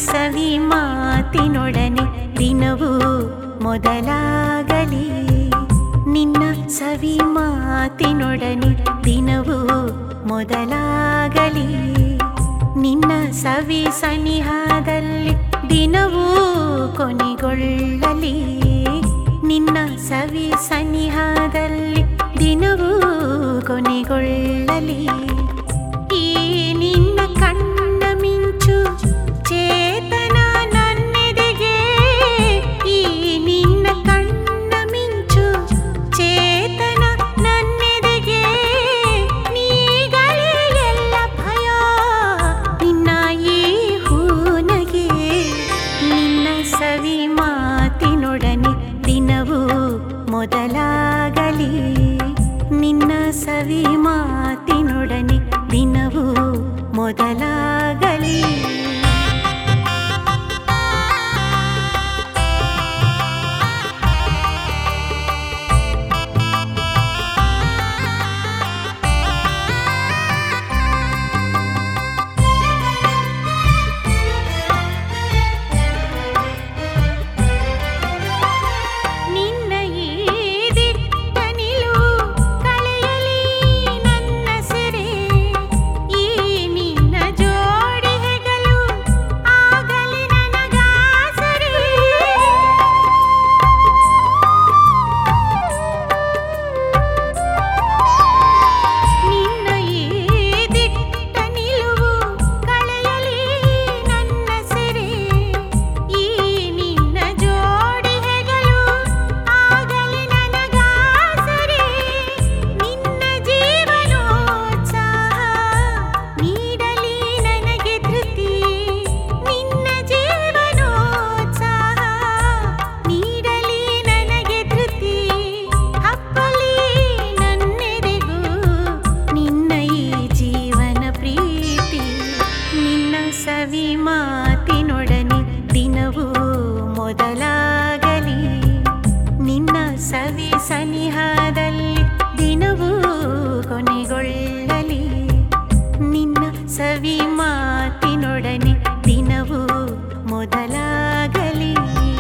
ಸವಿ ಮಾತಿನೊಡನೆ ದಿನವೂ ಮೊದಲಾಗಲಿ ನಿನ್ನ ಸವಿ ಮಾತಿನೊಡನೆ ದಿನವೂ ಮೊದಲಾಗಲಿ ನಿನ್ನ ಸವಿ ಸನಿಹದಲ್ಲಿ ದಿನವೂ ಕೊನೆಗೊಳ್ಳಲಿ ನಿನ್ನ ಸವಿ ಸನಿಹದಲ್ಲಿ ದಿನವೂ ಕೊನೆಗೊಳ್ಳಲಿ ಈ ನಿನ್ನ ಕಣ್ಣ ಮಿಂಚು ಚೇತನ ನನ್ನೆದೆಗೆ ಈ ನಿನ್ನ ಕಣ್ಣ ಮಿಂಚು ಚೇತನ ನನ್ನೆದೆಗೆ ನೀಗಳೇ ಎಲ್ಲ ಭಯ ನಿನ್ನ ಈ ಹೂನಗೆ ನಿನ್ನ ಸವಿ ಮಾತಿನೊಡನೆ ದಿನವೂ ಮೊದಲಾಗಲಿ ನಿನ್ನ ಸವಿ ಮಾತಿನೊಡನೆ ದಿನವೂ ಮೊದಲಾಗಲಿ ನಿನ್ನ ಈ ದಿಟ್ಟ ನಿಲುವು ಕಳೆಯಲಿ ನನ್ನ ಸೆರೆ ಈ ನಿನ್ನ ಜೋಡಿ ಹೆಗಲು ಆಗಲಿ ನನಗಾಸರೆ ನಿನ್ನ ಈ ದಿಟ್ಟ ನಿಲುವು ಕಳೆಯಲಿ ನನ್ನ ಸೆರೆ ಈ ನಿನ್ನ ಜೋಡಿ ಹೆಗಲು ಆಗಲಿ ನನಗಾಸರೆ ನಿನ್ನ ಜೀವನೋತ್ಸಾಹ ನೀಡಲಿ ನನಗೆ ಧೃತಿ ನಿನ್ನ ಜೀವನೋತ್ಸಾಹ ನೀಡಲಿ ನನಗೆ ಧೃತಿ ಹಪ್ಪಲಿ ನನ್ನೆದೆಗೂ ನಿನ್ನ ಈ ಜೀವನ ಪ್ರೀತಿ ನಿನ್ನ ಸವಿ ಮಾತಿನೊಡನೆ ದಿನವೂ ಮೊದಲಾಗಲಿ ನಿನ್ನ ಸವಿ ಸನಿಹದಲ್ಲಿ ದಿನವೂ ಕೊನೆಗೊಳ್ಳಲಿ ನಿನ್ನ ಸವಿ ಮಾತಿನೊಡನೆ ದಿನವೂ ಮೊದಲಾಗಲಿ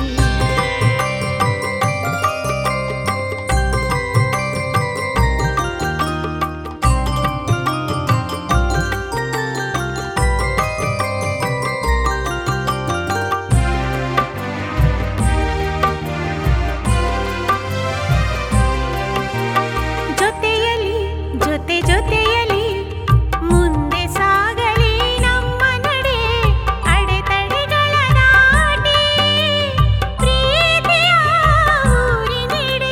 ಜೊತೆಯಲಿ ಜೊತೆ ಜೊತೆಯಲಿ ಮುಂದೆ ಸಾಗಲಿ ನಮ್ಮ ನಡೆ ಅಡೆತಡೆಗಳ ದಾಟಿ ಪ್ರೀತಿಯ ಊರಿನೆಡೆ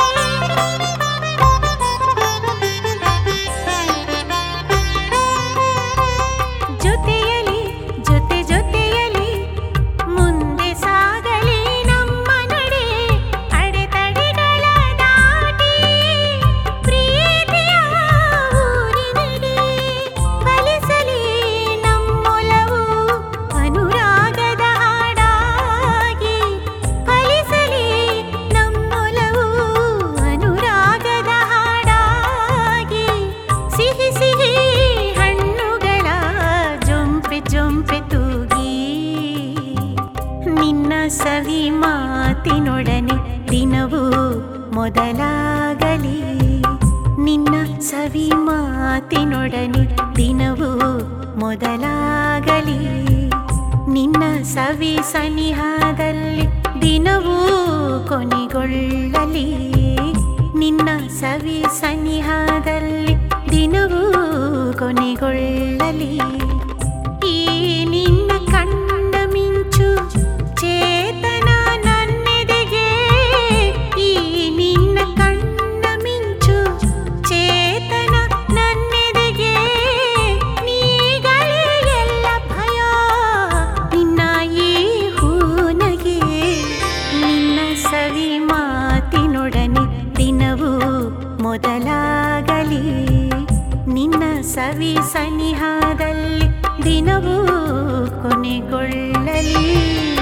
ಜೊತೆಯಲಿ ಜೊತೆ ಜೊತೆಯಲಿ ಮುಂದೆ ಸಾಗಲಿ ನಮ್ಮ ನಡೆ ಅಡೆತಡೆಗಳ ದಾಟಿ ಪ್ರೀತಿಯ ಊರಿನೆಡೆ ಫಲಿಸಲಿ ನಮ್ಮೊಲವು ಅನುರಾಗದ ಹಾಡಾಗಿ ಫಲಿಸಲಿ ನಮ್ಮೊಲವು ಅನುರಾಗದ ಹಾಡಾಗಿ ಸಿಹಿ ಸಿಹಿ ಹಣ್ಣುಗಳ ಜೊಂಪೆ ಜೊಂಪೆ ತೂಗಿ ನಿನ್ನ ಸವಿ ಮಾತಿನೊಡನೆ ದಿನವೂ ಮೊದಲಾಗಲಿ ನಿನ್ನ ಸವಿ ಮಾತಿನೊಡನೆ ದಿನವೂ ಮೊದಲಾಗಲಿ ನಿನ್ನ ಸವಿ ಸನಿಹದಲ್ಲಿ ದಿನವೂ ಕೊನೆಗೊಳ್ಳಲಿ ನಿನ್ನ ಸವಿ ಸನಿಹದಲ್ಲಿ ದಿನವೂ ಕೊನೆಗೊಳ್ಳಲಿ ಈ ನಿನ್ನ ಕಣ್ಣ ಮಿಂಚು ಚೇತನ ನನ್ನೆದೆಗೆ ಈ ನಿನ್ನ ಕಣ್ಣ ಮಿಂಚು ಚೇತನ ನನ್ನೆದೆಗೆ ನೀಗಳೇ ಎಲ್ಲ ಭಯ ನಿನ್ನ ಈ ಹೂನಗೆ ನಿನ್ನ ಸವಿ ಮಾತಿನೊಡನೆ ದಿನವೂ ಮೊದಲಾಗಲಿ ನಿನ್ನ ಸವಿ ಸನಿಹದಲ್ಲಿ ದಿನವೂ ಕೊನೆಗೊಳ್ಳಲಿ